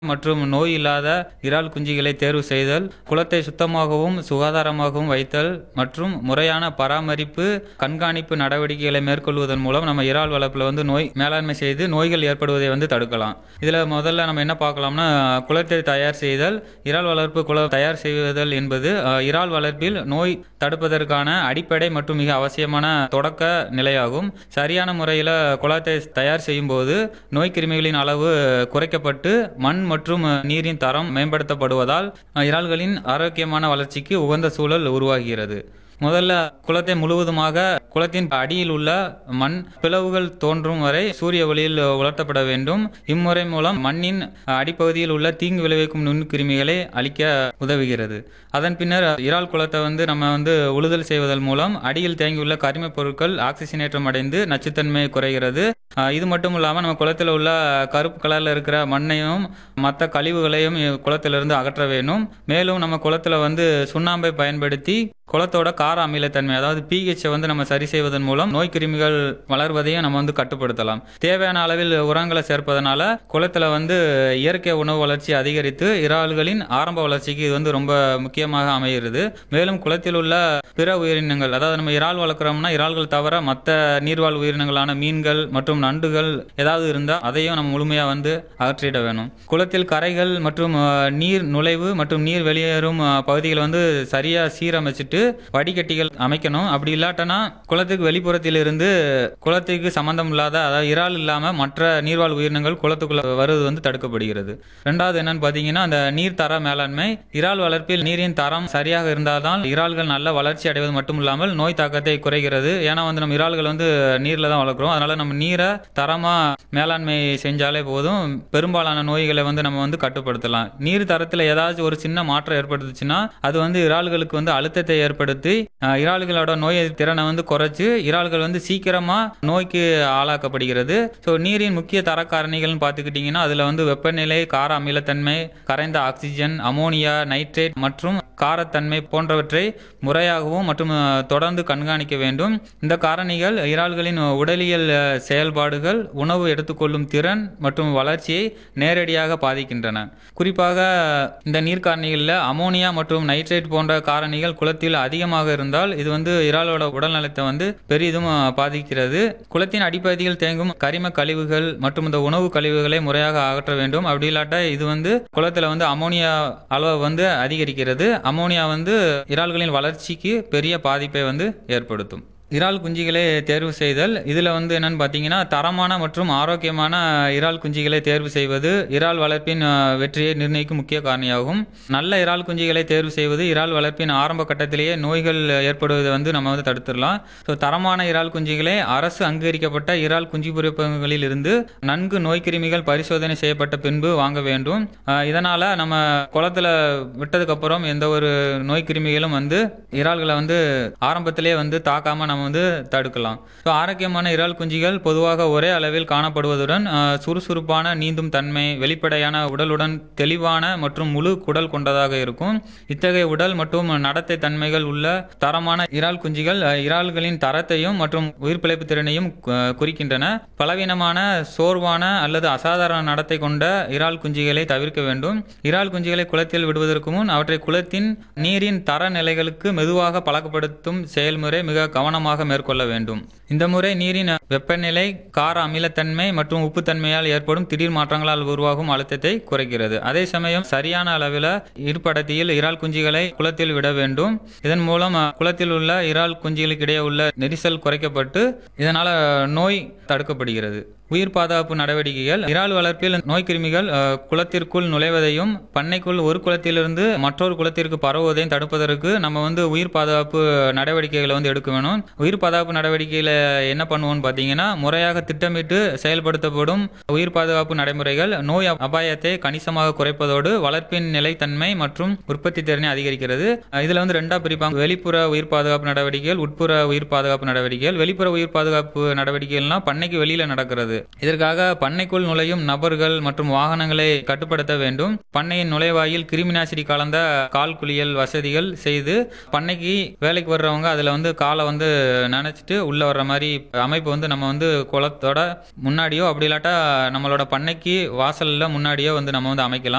மற்றும் நோய் இல்லாத இறால் குஞ்சுகளை தேர்வு செய்தல் குளத்தை சுத்தமாகவும் சுகாதாரமாகவும் வைத்தல் மற்றும் முறையான பராமரிப்பு கண்காணிப்பு நடவடிக்கைகளை மேற்கொள்வதன் மூலம் நம்ம இறால் வளர்ப்பில் வந்து நோய் மேலாண்மை செய்து நோய்கள் ஏற்படுவதை வந்து தடுக்கலாம் இதில் முதல்ல நம்ம என்ன பார்க்கலாம்னா குளத்தை தயார் செய்தல் இறால் வளர்ப்பு குளம் தயார் செய்வதல் என்பது அஹ், இறால் வளர்ப்பில் நோய் தடுப்பதற்கான அடிப்படை மற்றும் மிக அவசியமான தொடக்க நிலையாகும் சரியான முறையில் குளத்தை தயார் செய்யும் போது நோய் கிருமிகளின் அளவு குறைக்கப்பட்டு மண் மற்றும் நீரின் தரம் மேம்படுத்தப்படுவதால் அஹ், இறால்களின் ஆரோக்கியமான வளர்ச்சிக்கு உகந்த சூழல் உருவாகிறது முதல்ல குளத்தை முழுவதுமாக குளத்தின் அடியில் உள்ள மண் பிளவுகள் தோன்றும் வரை சூரிய ஒளியில் உலர்த்தப்பட வேண்டும் இம்முறை மூலம் மண்ணின் அடிப்பகுதியில் உள்ள தீங்கு விளைவிக்கும் நுண்கிருமிகளை அழிக்க உதவுகிறது அதன் பின்னர் இறால் குளத்தை வந்து நம்ம வந்து உழுதல் செய்வதன் மூலம் அடியில் தேங்கியுள்ள கரிமப் பொருட்கள் ஆக்சிஜனேற்றம் அடைந்து நச்சுத்தன்மை குறைகிறது அஹ் இது மட்டும் இல்லாமல் நம்ம குளத்தில் உள்ள கருப்பு கலரில் இருக்கிற மண்ணையும் மற்ற கழிவுகளையும் குளத்திலிருந்து அகற்ற வேண்டும் மேலும் நம்ம குளத்தில் வந்து சுண்ணாம்பை பயன்படுத்தி குளத்தோட கார அமிலத்தன்மை அதாவது பிஹெச்சை வந்து நம்ம சரி செய்வதன் மூலம் நோய் கிருமிகள் வளர்வதையும் நம்ம வந்து கட்டுப்படுத்தலாம் தேவையான அளவில் உரங்களை சேர்ப்பதனால குளத்துல வந்து இயற்கை உணவு வளர்ச்சி அதிகரித்து இறால்களின் ஆரம்ப வளர்ச்சிக்கு இது வந்து ரொம்ப முக்கியமாக அமைகிறது மேலும் குளத்தில் உள்ள பிற உயிரினங்கள் அதாவது நம்ம இறால் வளர்க்குறோம்னா இறால்கள் தவிர மற்ற நீர்வாழ் உயிரினங்களான மீன்கள் மற்றும் நண்டுகள் ஏதாவது இருந்தால் அதையும் நம்ம முழுமையாக வந்து அகற்றிட வேணும் குளத்தில் கரைகள் மற்றும் அஹ், நீர் நுழைவு மற்றும் நீர் வெளியேறும் அஹ், பகுதிகளை வந்து சரியாக சீரமைச்சிட்டு வடிகட்டிகள் அமைக்கணும் அப்படி இல்லாட்டனா குளத்துக்கு வெளிப்புறத்தில் இருந்து குளத்துக்கு சம்பந்தம் இல்லாத அதாவது இறால் இல்லாமல் மற்ற நீர்வாழ் உயிரினங்கள் குளத்துக்குள்ள வருவது வந்து தடுக்கப்படுகிறது ரெண்டாவது என்னன்னு பார்த்தீங்கன்னா அந்த நீர் தர மேலாண்மை இறால் வளர்ப்பில் நீரின் தரம் சரியாக இருந்தால்தான் இறால்கள் நல்ல வளர்ச்சி அடைவது மட்டும் இல்லாமல் நோய் தாக்கத்தை குறைகிறது ஏன்னா வந்து நம்ம இறால்கள் வந்து நீரில் தான் வளர்க்குறோம் அதனால நம்ம நீரை தரமா மேலாண்மை செஞ்சாலே போதும் பெரும்பாலான நோய்களை வந்து நம்ம வந்து கட்டுப்படுத்தலாம் நீர் தரத்தில் ஏதாச்சும் ஒரு சின்ன மாற்றம் ஏற்படுத்துச்சுன்னா அது வந்து இறால்களுக்கு வந்து அழுத்தத்தை ஏற்படுத்தி அஹ், இறால்களோட நோய் எதிர்ப்பு திறனை வந்து குறைச்சு இறால்கள் வந்து சீக்கிரமா நோய்க்கு ஆளாக்கப்படுகிறது ஸோ நீரின் முக்கிய தர காரணிகள்னு பார்த்துக்கிட்டிங்கன்னா அதில் வந்து வெப்பநிலை கார அமிலத்தன்மை கரைந்த ஆக்சிஜன் அமோனியா நைட்ரேட் மற்றும் காரத்தன்மை போன்றவற்றை முறையாகவும் மற்றும் அஹ், தொடர்ந்து கண்காணிக்க வேண்டும் இந்த காரணிகள் இறால்களின் உடலியல் அஹ், செயல்பாடுகள் உணவு எடுத்துக்கொள்ளும் திறன் மற்றும் வளர்ச்சியை நேரடியாக பாதிக்கின்றன குறிப்பாக இந்த நீர் காரணிகளில் அமோனியா மற்றும் நைட்ரேட் போன்ற காரணிகள் குளத்தில் அதிகமாக இருந்தால் இது வந்து இறாலோட உடல் நலத்தை வந்து பெரிதும் அஹ், பாதிக்கிறது குளத்தின் அடிப்பகுதியில் தேங்கும் கரிம கழிவுகள் மற்றும் இந்த உணவு கழிவுகளை முறையாக அகற்ற வேண்டும் அப்படி இல்லாட்டா இது வந்து குளத்தில் வந்து அமோனியா அளவு வந்து அதிகரிக்கிறது அமோனியா வந்து இறால்களின் வளர்ச்சிக்கு பெரிய பாதிப்பை வந்து ஏற்படுத்தும் இறால் குஞ்சுகளை தேர்வு செய்தல் இதில் வந்து என்னன்னு பார்த்தீங்கன்னா தரமான மற்றும் ஆரோக்கியமான இறால் குஞ்சுகளை தேர்வு செய்வது இறால் வளர்ப்பின் அஹ், வெற்றியை நிர்ணயிக்கும் முக்கிய காரணியாகும் நல்ல இறால் குஞ்சுகளை தேர்வு செய்வது இறால் வளர்ப்பின் ஆரம்ப கட்டத்திலேயே நோய்கள் ஏற்படுவதை வந்து நம்ம வந்து தடுத்துடலாம் ஸோ தரமான இறால் குஞ்சுகளை அரசு அங்கீகரிக்கப்பட்ட இறால் குஞ்சு பொறிப்பகங்களில் இருந்து நன்கு நோய்க்கிருமிகள் பரிசோதனை செய்யப்பட்ட பின்பு வாங்க வேண்டும் அஹ், இதனால நம்ம குளத்துல விட்டதுக்கு அப்புறம் எந்த ஒரு நோய் கிருமிகளும் வந்து இறால்களை வந்து ஆரம்பத்திலே வந்து தாக்காம நம்ம வந்து தடுக்கலாம் ஸோ ஆரோக்கியமான இறால் குஞ்சுகள் பொதுவாக ஒரே அளவில் காணப்படுவதுடன் அஹ், சுறுசுறுப்பான நீந்தும் தன்மை வெளிப்படையான உடலுடன் தெளிவான மற்றும் முழு குடல் கொண்டதாக இருக்கும் இத்தகைய உடல் மற்றும் நடத்தை தன்மைகள் உள்ள தரமான இறால் குஞ்சுகள் அஹ், இறால்களின் தரத்தையும் மற்றும் உயிர் பிழைப்பு திறனையும் அஹ், குறிக்கின்றன பலவீனமான சோர்வான அல்லது அசாதாரண நடத்தை கொண்ட இறால் குஞ்சுகளை தவிர்க்க வேண்டும் இறால் குஞ்சுகளை குளத்தில் விடுவதற்கு முன் அவற்றை குளத்தின் நீரின் தர நிலைகளுக்கு மெதுவாக பழக்கப்படுத்தும் செயல்முறை மிக கவனமாக மேற்கொள்ள வேண்டும் இந்த முறை நீரின் வெப்பநிலை கார அமிலத்தன்மை மற்றும் உப்புத்தன்மையால் ஏற்படும் திடீர் மாற்றங்களால் உருவாகும் அழுத்தத்தை குறைக்கிறது அதே சமயம் சரியான அளவில் இருப்படத்தியில் இறால் குஞ்சுகளை குளத்தில் விட வேண்டும் இதன் மூலம் அஹ், குளத்தில் உள்ள இறால் குஞ்சுகளுக்கு இடையே உள்ள நெரிசல் குறைக்கப்பட்டு இதனால நோய் தடுக்கப்படுகிறது உயிர் பாதுகாப்பு நடவடிக்கைகள் இறால் வளர்ப்பில் நோய்க்கிருமிகள் அஹ், குளத்திற்குள் நுழைவதையும் பண்ணைக்குள் ஒரு குளத்திலிருந்து மற்றொரு குளத்திற்கு பரவுவதையும் தடுப்பதற்கு நம்ம வந்து உயிர் பாதுகாப்பு நடவடிக்கைகளை வந்து எடுக்க வேணும் உயிர் பாதுகாப்பு நடவடிக்கையில என்ன பண்ணுவோம்னு பார்த்தீங்கன்னா முறையாக திட்டமிட்டு செயல்படுத்தப்படும் உயிர் பாதுகாப்பு நடைமுறைகள் நோய் அப்- அபாயத்தை கணிசமாக குறைப்பதோடு வளர்ப்பின் நிலைத்தன்மை மற்றும் உற்பத்தி திறனை அதிகரிக்கிறது அஹ், இதுல வந்து ரெண்டா பிரிப்பாங்க வெளிப்புற உயிர் பாதுகாப்பு நடவடிக்கைகள் உட்புற உயிர் பாதுகாப்பு நடவடிக்கைகள் வெளிப்புற உயிர் பாதுகாப்பு நடவடிக்கைகள்னா பண்ணைக்கு வெளியில நடக்கிறது இதற்காக பண்ணைக்குள் நுழையும் நபர்கள் மற்றும் வாகனங்களை கட்டுப்படுத்த வேண்டும் பண்ணையின் நுழைவாயில் கிருமிநாசினி கலந்த கால் குளியல் வசதிகள் செய்து பண்ணைக்கு வேலைக்கு வர்றவங்க அதுல வந்து காலை வந்து நினைச்சிட்டு உள்ள வர்ற மாதிரி அமைப்பு வந்து நம்ம வந்து குளத்தோட முன்னாடியோ அப்படி இல்லாட்டா நம்மளோட பண்ணைக்கு வாசல்ல முன்னாடியோ வந்து நம்ம வந்து அமைக்கலாம்